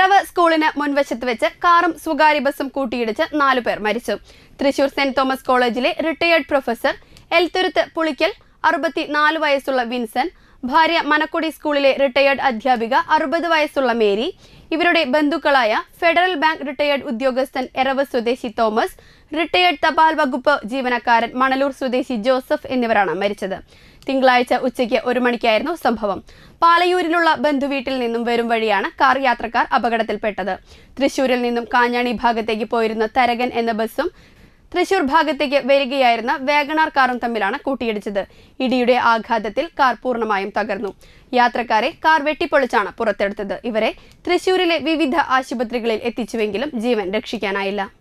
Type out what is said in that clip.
എരവ് സ്കൂളിന് മുൻവശത്ത് വെച്ച് കാറും സ്വകാര്യ ബസും കൂട്ടിയിടിച്ച് നാലുപേർ മരിച്ചു തൃശൂർ സെന്റ് തോമസ് കോളേജിലെ റിട്ടയേർഡ് പ്രൊഫസർ എൽത്തുരുത്ത് പുളിക്കൽ അറുപത്തിനാല് വയസ്സുള്ള വിൻസൻ ഭാര്യ മനക്കൊടി സ്കൂളിലെ റിട്ടയേർഡ് അധ്യാപിക അറുപത് വയസ്സുള്ള മേരി ഇവരുടെ ബന്ധുക്കളായ ഫെഡറൽ ബാങ്ക് റിട്ടയേർഡ് ഉദ്യോഗസ്ഥൻ എറവ് സ്വദേശി തോമസ് റിട്ടയേർഡ് തപാൽ വകുപ്പ് ജീവനക്കാരൻ മണലൂർ സ്വദേശി ജോസഫ് എന്നിവരാണ് മരിച്ചത് തിങ്കളാഴ്ച ഉച്ചയ്ക്ക് ഒരു മണിക്കായിരുന്നു സംഭവം പാലയൂരിലുള്ള ബന്ധുവീട്ടിൽ നിന്നും വരും വഴിയാണ് കാർ യാത്രക്കാർ അപകടത്തിൽപ്പെട്ടത് തൃശൂരിൽ നിന്നും കാഞ്ഞാണി ഭാഗത്തേക്ക് പോയിരുന്ന തരകൻ എന്ന ബസ്സും തൃശൂർ ഭാഗത്തേക്ക് വരികയായിരുന്ന വേഗണാർ കാറും തമ്മിലാണ് കൂട്ടിയിടിച്ചത് ഇടിയുടെ ആഘാതത്തിൽ കാർ പൂർണ്ണമായും തകർന്നു യാത്രക്കാരെ കാർ വെട്ടിപ്പൊളിച്ചാണ് പുറത്തെടുത്തത് ഇവരെ തൃശൂരിലെ വിവിധ ആശുപത്രികളിൽ എത്തിച്ചുവെങ്കിലും ജീവൻ രക്ഷിക്കാനായില്ല